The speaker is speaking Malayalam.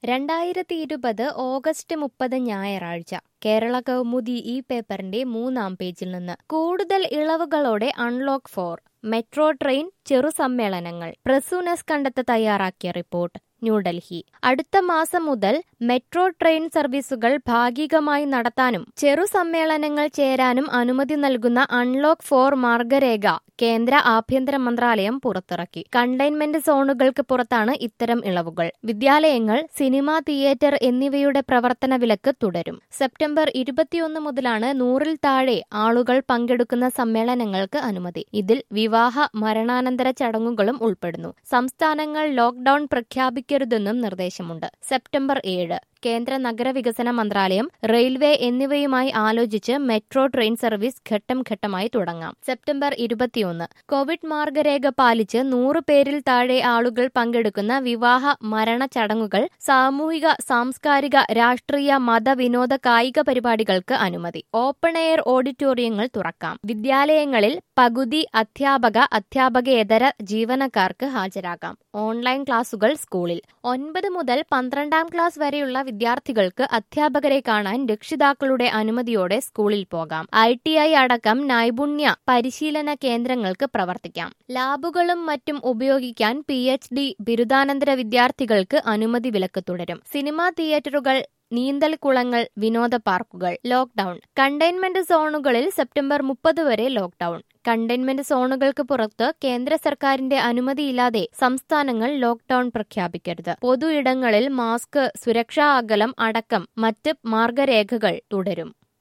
രണ്ടായിരത്തി ഇരുപത് ഓഗസ്റ്റ് മുപ്പത് ഞായറാഴ്ച കേരള കൗമുദി ഈ പേപ്പറിന്റെ മൂന്നാം പേജിൽ നിന്ന് കൂടുതൽ ഇളവുകളോടെ അൺലോക്ക് ഫോർ മെട്രോ ട്രെയിൻ ചെറുസമ്മേളനങ്ങൾ പ്രസൂനസ് കണ്ടെത്ത് തയ്യാറാക്കിയ റിപ്പോർട്ട് ന്യൂഡൽഹി അടുത്ത മാസം മുതൽ മെട്രോ ട്രെയിൻ സർവീസുകൾ ഭാഗികമായി നടത്താനും ചെറു സമ്മേളനങ്ങൾ ചേരാനും അനുമതി നൽകുന്ന അൺലോക്ക് ഫോർ മാർഗരേഖ കേന്ദ്ര ആഭ്യന്തര മന്ത്രാലയം പുറത്തിറക്കി കണ്ടെയ്ൻമെന്റ് സോണുകൾക്ക് പുറത്താണ് ഇത്തരം ഇളവുകൾ വിദ്യാലയങ്ങൾ സിനിമാ തിയേറ്റർ എന്നിവയുടെ പ്രവർത്തന വിലക്ക് തുടരും സെപ്റ്റംബർ ഇരുപത്തിയൊന്ന് മുതലാണ് നൂറിൽ താഴെ ആളുകൾ പങ്കെടുക്കുന്ന സമ്മേളനങ്ങൾക്ക് അനുമതി ഇതിൽ വിവാഹ മരണാനന്തര ചടങ്ങുകളും ഉൾപ്പെടുന്നു സംസ്ഥാനങ്ങൾ ലോക്ഡൌൺ പ്രഖ്യാപിക്കരുതെന്നും നിർദ്ദേശമുണ്ട് സെപ്റ്റംബർ ഏഴ് കേന്ദ്ര നഗരവികസന മന്ത്രാലയം റെയിൽവേ എന്നിവയുമായി ആലോചിച്ച് മെട്രോ ട്രെയിൻ സർവീസ് ഘട്ടം ഘട്ടമായി തുടങ്ങാം സെപ്റ്റംബർ ഇരുപത്തിയൊന്ന് കോവിഡ് മാർഗരേഖ പാലിച്ച് നൂറ് പേരിൽ താഴെ ആളുകൾ പങ്കെടുക്കുന്ന വിവാഹ മരണ ചടങ്ങുകൾ സാമൂഹിക സാംസ്കാരിക രാഷ്ട്രീയ മത വിനോദ കായിക പരിപാടികൾക്ക് അനുമതി ഓപ്പൺ എയർ ഓഡിറ്റോറിയങ്ങൾ തുറക്കാം വിദ്യാലയങ്ങളിൽ പകുതി അധ്യാപക അധ്യാപകേതര ജീവനക്കാർക്ക് ഹാജരാകാം ഓൺലൈൻ ക്ലാസുകൾ സ്കൂളിൽ ഒൻപത് മുതൽ പന്ത്രണ്ടാം ക്ലാസ് വരെയുള്ള വിദ്യാർത്ഥികൾക്ക് അധ്യാപകരെ കാണാൻ രക്ഷിതാക്കളുടെ അനുമതിയോടെ സ്കൂളിൽ പോകാം ഐ ടി ഐ അടക്കം നൈപുണ്യ പരിശീലന കേന്ദ്രങ്ങൾക്ക് പ്രവർത്തിക്കാം ലാബുകളും മറ്റും ഉപയോഗിക്കാൻ പി എച്ച് ഡി ബിരുദാനന്തര വിദ്യാർത്ഥികൾക്ക് അനുമതി വിലക്ക് തുടരും സിനിമാ തിയേറ്ററുകൾ നീന്തൽ കുളങ്ങൾ വിനോദ പാർക്കുകൾ ലോക്ഡൌൺ കണ്ടെയ്ൻമെന്റ് സോണുകളിൽ സെപ്റ്റംബർ മുപ്പത് വരെ ലോക്ഡൌൺ കണ്ടെയ്ൻമെന്റ് സോണുകൾക്ക് പുറത്ത് കേന്ദ്ര സർക്കാരിന്റെ അനുമതിയില്ലാതെ സംസ്ഥാനങ്ങൾ ലോക്ഡൌൺ പ്രഖ്യാപിക്കരുത് പൊതു ഇടങ്ങളിൽ മാസ്ക് സുരക്ഷാ അകലം അടക്കം മറ്റ് മാർഗരേഖകൾ തുടരും